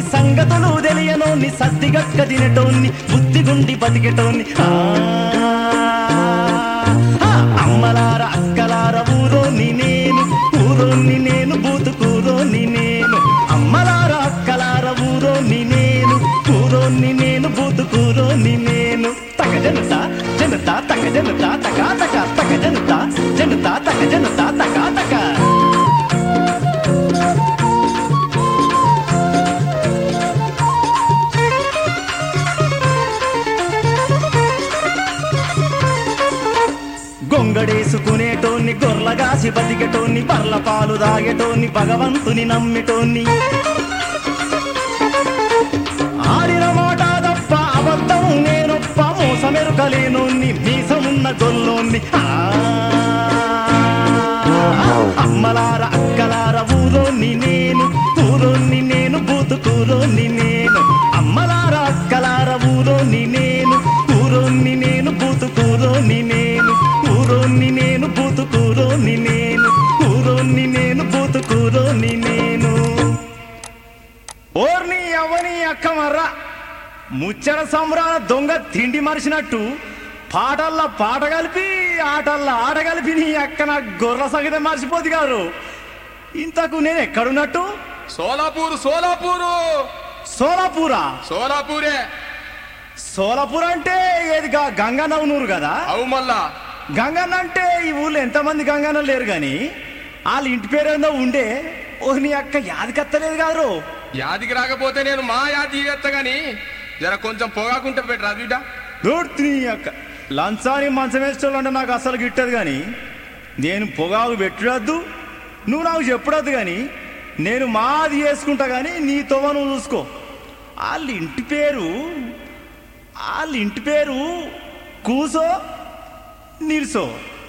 సంగతులు తెలియనోని సద్దిగక్క తినటోన్ని బుద్ధిగుండి బతికెటోన్ని ఆ, ఆ, అమ్మలార అక్కలార ఊరోని నేను ఊరోని నేను బూతుకూరోని నేను అమ్మలార అక్కలార ఊరోని నేను ఊరోని నేను బూతుకూరోని నేను తగ జనత జనత తగ జనత తగా తగ తగ జనత జనత తగ జనత తగా తగ గొంగడేసుకునేటోన్ని గొర్లగాసి బతికెటోన్ని బర్ల పాలు దాగేటోన్ని భగవంతుని నమ్మెటోన్ని ఆడిన మాట తప్ప అబద్ధం నేనొప్ప మోసమెరుకలేనోన్ని మీసమున్న గొల్లోన్ని ఆ, అమ్మలార అక్కలార ఊరోన్ని నేను ఊరోన్ని నేను బూతుకూరోన్ని నేను అమ్మలార అక్కలార ఊరోన్ని నేను ఊరోన్ని నేను బూతుకూరోన్ని నేను ఊరోన్ని నేను బూతుకూరోన్ని నేను ఊరోన్ని నేను బూతుకూరోన్ని నేను ఓర్ని అవని అక్క మర్ర ముచ్చట సంబరాల దొంగ తిండి మరిచినట్టు పాటల్లో పాట కలిపి ఆటల్లో ఆట కలిపి నీ అక్క నా గొర్రె సగితం మర్చిపోదు గారు ఇంతకు నేను ఎక్కడున్నట్టు సోలాపూర్ సోలాపూరు సోలాపూరా సోలాపూరే సోలాపూర్ అంటే ఏది గా- గంగన్నవనూరు కదా అవు మళ్ళా గంగన్న అంటే ఈ ఊళ్ళో ఎంతమంది గంగన్న లేరు గాని వాళ్ళ ఇంటి పేరేందో ఉండే ఓ నీ అక్క యాదికత్తలేదు గారు యాదికి రాకపోతే నేను మా యాది చేస్తా గాని జర కొంచెం పొగాకుంటే పెట్టరా బిడ్డ దూర్తి నీ అక్క లంచాన్ని మంచం వేసేటోళ్ళు నాకు అసలు గిట్టదు కానీ నేను పొగాకు పెట్టడద్దు నువ్వు నాకు చెప్పడద్దు కానీ నేను మాది చేసుకుంటా కానీ నీ తొవ నువ్వు చూసుకో వాళ్ళ ఇంటి పేరు వాళ్ళ ఇంటి పేరు కూసో నిల్సో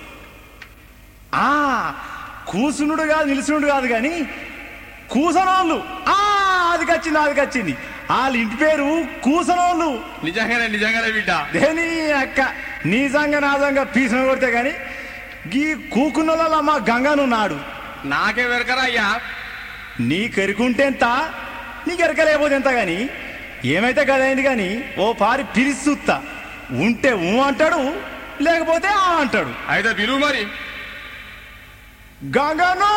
ఆ కూసునుడు కాదు నిలుసునుడు కాదు కానీ కూసనోళ్ళు ఆ అది కచ్చింది అది కచ్చింది వాళ్ళ ఇంటి పేరు కూసనోళ్ళు నిజంగానే నిజంగానే బిడ్డ దేని అక్క నిజంగా నాజంగా పీసిన కొడితే గాని గీ కూకున్నోళ్ళ మా గంగను నాడు నాకే వెరకరా అయ్యా నీకెరుకుంటే ఎంత నీకెరక లేకపోతే ఎంత గాని ఏమైతే కదైంది గాని ఓ పారి పిలిస్తుత్తా ఉంటే ఊ అంటాడు లేకపోతే ఆ అంటాడు అయితే పిలువు మరి గంగను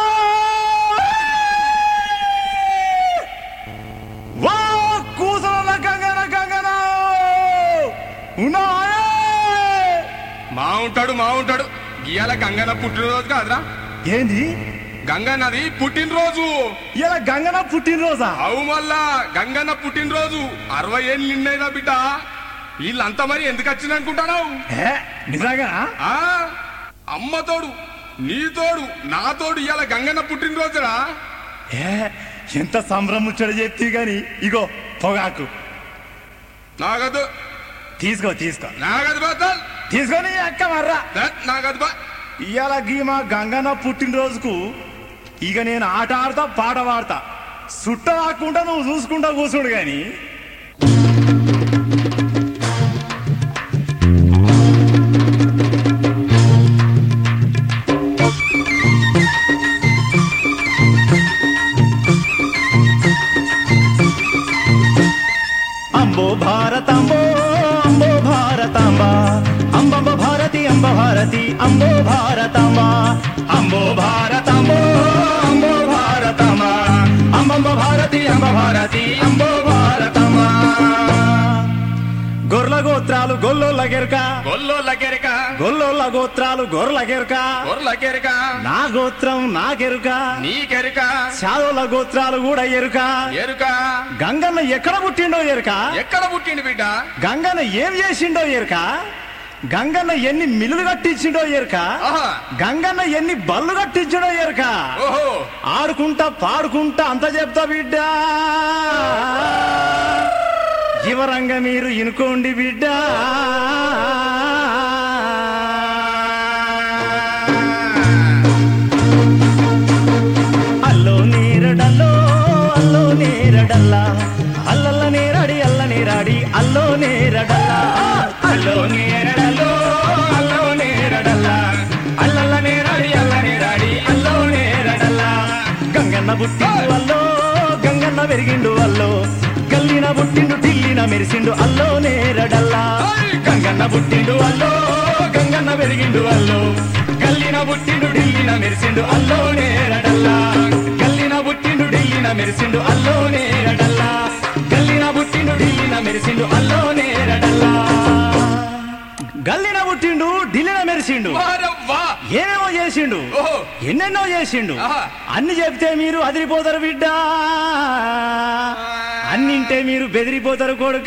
వా కూసనోళ్ళ గంగన గంగన ఉన్నాయే మా ఉంటాడు మా ఉంటాడు గీయాల గంగన్న పుట్టినరోజు కాదురా ఏంది గంగన్నది పుట్టినరోజు ఇలా గంగన పుట్టినరోజా అవు మళ్ళా గంగన్న పుట్టినరోజు అరవై ఏళ్ళు నిన్నైనా బిడ్డ వీళ్ళంతా మరి ఎందుకు వచ్చింది అనుకుంటున్నావు ఏ, నిజంగా ఆ అమ్మ తోడు నీ తోడు నా తోడు ఇవాళ గంగన్న పుట్టినరోజురా ఏ ఎంత సంభ్రమ ముచ్చట చెప్తే గాని ఇగో పొగాకు నాగదు తీసుకో తీసుకో నాగదు బాతల్ తీసుకొని అక్క మర్రా నాగదు బా ఇవాళ గీ మా గంగన్న పుట్టినరోజుకు ఇక నేను ఆట ఆడతా పాట పాడతా సుట్ట రాకుండా నువ్వు చూసుకుంటా కూర్చుడు గాని అంబో భారతాంబో అంబో భారతాంబ అంబ భారతి అంబ భారతి అంబో భారతాంబ అంబో భారతాంబో అంబో భారతాంబ అంబ భారతి అంబ భారతి అంబో భారతాంబ గొర్ల గోత్రాలు గొల్లోళ్ళ గెరక గొల్లోళ్ళ కెరక గొల్లోళ్ళ గోత్రాలు గొర్రెల గెరక గొర్రెల కెరక నా గోత్రం నాకెరుక నీ కెరక శాదోళ్ళ గోత్రాలు కూడా ఎరుక ఎరుక గంగన్న ఎక్కడ పుట్టిండో ఎరుక ఎక్కడ పుట్టిండు బిడ్డ గంగన్న ఏం చేసిండో ఎరుక గంగన్న ఎన్ని మిల్లులు కట్టించిండో ఎరుక ఆహా గంగన్న ఎన్ని బళ్ళు కట్టించడో ఎరుక ఓహో ఆడుకుంటా పాడుకుంటా అంత చెప్తా బిడ్డ యువరంగ మీరు ఇనుకోండి బిడ్డ అల్లో నేరడల్లో అల్లో నేరడల్లా అల్లల్ల నేరాడి అల్ల నేరాడి అల్లో నేరడల్లా అల్లో నేరడల్లో అల్లో నేరడల్లా అల్లల్ల నేరాడి అల్ల నేరాడి అల్లో నేరడల్లా గంగన్న పుట్టిండు అల్లో గంగన్న పెరిగిండు అల్లో గల్లిన పుట్టిండు ఢిల్లీన మెరిసిండు అల్లో నేరడల్లా గంగన్న పుట్టిండు అల్లో గంగన్న పెరిగిండు అల్లో గల్లిన పుట్టిండు ఢిల్లీన మెరిసిండు అల్లో నేరడల్లా గల్లిన పుట్టిండు ఢిల్లీన మెరిసిండు అల్లో నేరడల్లా గల్లిన పుట్టిండు ఢిల్లీన మెరిసిండు అల్లో నేరడల్లా గల్లిన పుట్టిండు ఢిల్లీన మెరిసిండు వారవ్వా ఏమేమో చేసిండు ఓహో. ఎన్నెన్నో చేసిండు ఆహా. అన్ని చెప్తే మీరు అదిరిపోతారు బిడ్డ అన్నింటే మీరు బెదిరిపోతారు కొడుక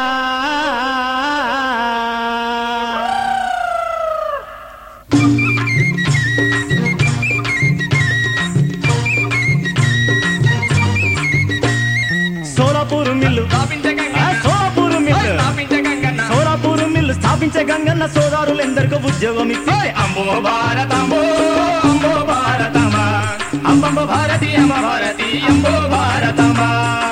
సోలాపూర్ మిల్లు స్థాపించే ఆ, గంగన్న సోలాపూర్ మిల్లు స్థాపించే గంగన్న సోలాపూర్ మిల్లు స్థాపించే గంగన్న సోదారులు ఎందరికో ఉద్యోగం ఇస్తే అమ్మో భారతమ్మో అమ్మో భారతమా అమ్మమ్మ భారతి అమ్మ భారతి అమ్మో భారతమా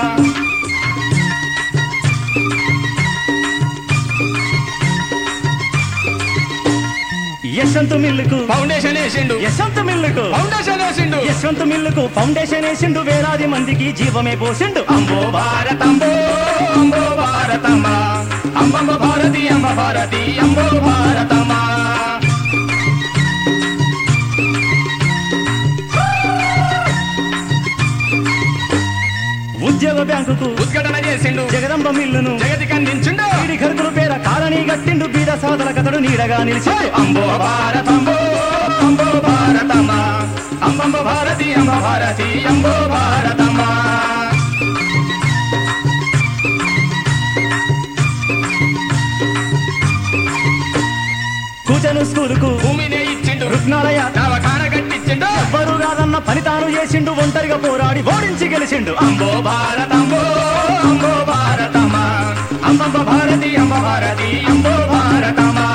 యశ్వంత్ మిల్లుకు ఫౌండేషన్ వేసిండు యశ్వంత్ మిల్లుకు ఫౌండేషన్ వేసిండు యశ్వంత్ మిల్లుకు ఫౌండేషన్ వేసిండు వేలాది మందికి జీవమే పోసిండు అంబో భారతంబో అంబో భారతమా అమ్మమ్మ భారతి అమ్మ భారతి అంబో భారతమా ఉద్యోగ బ్యాంకుకు ఉద్ఘాటన చేసిండు జగదంబ మిల్లును జగతికి అందించిండు వీడి ఖర్చులు పేర కారణి గట్టిండు బీద సాదల కథడు నీడగా నిలిచాడు అంబో భారతంబో అంబో భారతమా అమ్మమ్మ భారతి అమ్మ భారతి అంబో భారతమా కూచను స్కూలుకు భూమినే ఇచ్చిండు రుగ్నాలయ దవాఖాన కట్టించిండు ఎవ్వరు కాదన్న పని తాను చేసిండు ఒంటరిగా పోరాడి ఓడించి గెలిచిండు అంబో భారతంబో అంబో భారతమా అమ్మమ్మ భారతి అమ్మ భారతి అంబో భారతమా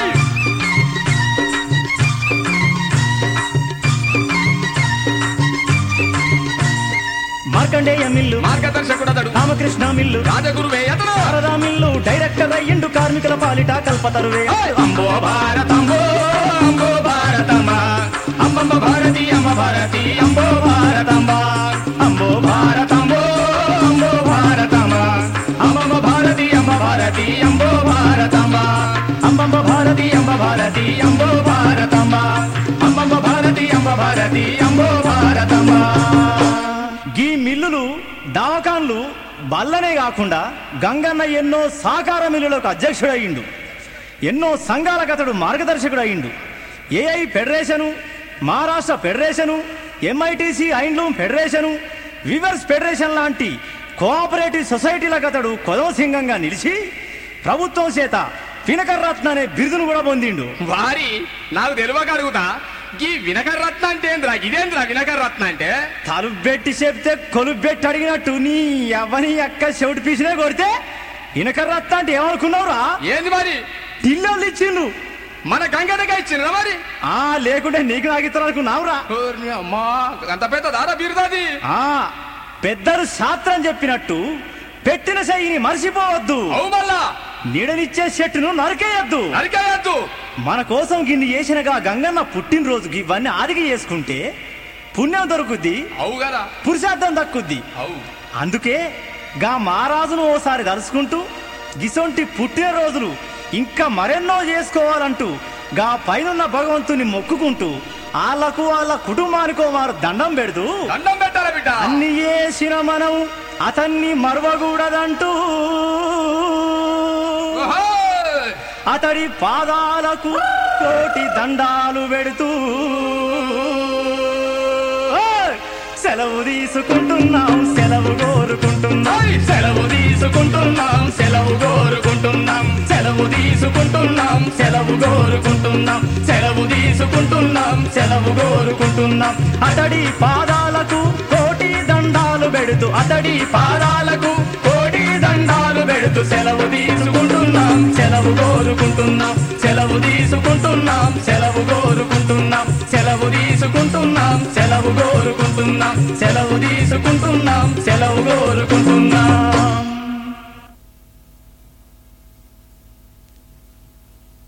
మార్కండేయ మిల్లు మార్గదర్శకుడు అతడు రామకృష్ణ మిల్లు రాజగురువే అతను శారదా మిల్లు డైరెక్టర్ అయ్యిండు కార్మికుల పాలిట కల్పతరువే అంబో భారతంబో అంబో భారతమా అమ్మమ్మ భారతి అమ్మ భారతి అంబో భారతమ్మా అంబో భారతంబో అంబో భారతమా అమ్మమ్మ భారతి అమ్మ భారతి అంబో భారతమ్మా అమ్మమ్మ భారతి అమ్మ భారతి అంబో భారతమ్మా అమ్మమ్మ భారతి అమ్మ భారతి అంబో భారతమ్మా గీ మిల్లులు దవాఖాన్లు బల్లనే కాకుండా గంగన్న ఎన్నో సహకార మిల్లులకు అధ్యక్షుడయ్యిండు ఎన్నో సంఘాలకు అతడు మార్గదర్శకుడు అయ్యిండు AI federation Maharashtra federation MITC handloom federation weavers federation లాంటి కోఆపరేటివ్ సొసైటీలకు అతడు కొదవసింగంగా నిలిచి ప్రభుత్వం చేత పినకర్రత్న అనే బిరుదును కూడా పొందిండు వారి నాకు తెలియక అడుగుతా ఈ వినకర్ రత్న అంటే ఏంద్రా ఇదేంద్రా వినకర్ రత్న అంటే తలుపెట్టి చెప్తే కొలుపెట్టి అడిగినట్టు నీ ఎవని అక్క చెవిటి పీసినే కొడితే ఇనకర్రత్త అంటే ఏమనుకున్నావురా ఏంది మరి ఢిల్లీలు ఇచ్చిండు మన గంగన్నగా ఇచ్చిండ్రా మరి ఆ లేకుంటే నీకు నాకు ఇతరు అనుకున్నావురా ఓర్ని అమ్మా అంత పెద్ద దారా బిరుదాది ఆ పెద్దలు శాస్త్రం చెప్పినట్టు పెట్టిన చెయ్యిని మర్చిపోవద్దు అవు మళ్ళా నీడనిచ్చే చెట్టును నరికేయద్దు నరికేయద్దు మన కోసం గిన్ని చేసినగా గంగన్న పుట్టినరోజుకి ఇవన్నీ ఆదిగి చేసుకుంటే పుణ్యం దొరుకుద్ది అవు కదా పురుషార్థం దక్కుద్ది అవు అందుకే గా మహారాజును ఓసారి తలుసుకుంటూ గిసొంటి పుట్టినరోజులు ఇంకా మరెన్నో చేసుకోవాలంటూ గా పైనున్న భగవంతుని మొక్కుకుంటూ వాళ్ళకు వాళ్ళ కుటుంబానికో వారు దండం పెడుతూ దండం పెట్టారా బిడ్డ అన్ని చేసిన మనం అతన్ని మరవకూడదంటూ ఓహో! అతడి పాదాలకు కోటి దండాలు పెడుతూ ఓయ్! సెలవు తీసుకుంటున్నాం సెలవు కోరుకుంటున్నాం సెలవు తీసుకుంటున్నాం సెలవు కోరుకుంటున్నాం సెలవు తీసుకుంటున్నాం సెలవు కోరుకుంటున్నాం సెలవు తీసుకుంటున్నాం సెలవు కోరుకుంటున్నాం అతడి పాదాలకు కోటి దండాలు పెడుతూ అతడి పాదాలకు కోటి దండాలు పెడుతూ సెలవు తీసుకుంటున్నాం సెలవు కోరుకుంటున్నాం సెలవు తీసుకుంటున్నాం సెలవు కోరుకుంటున్నాం సెలవు తీసుకుంటున్నాం సెలవు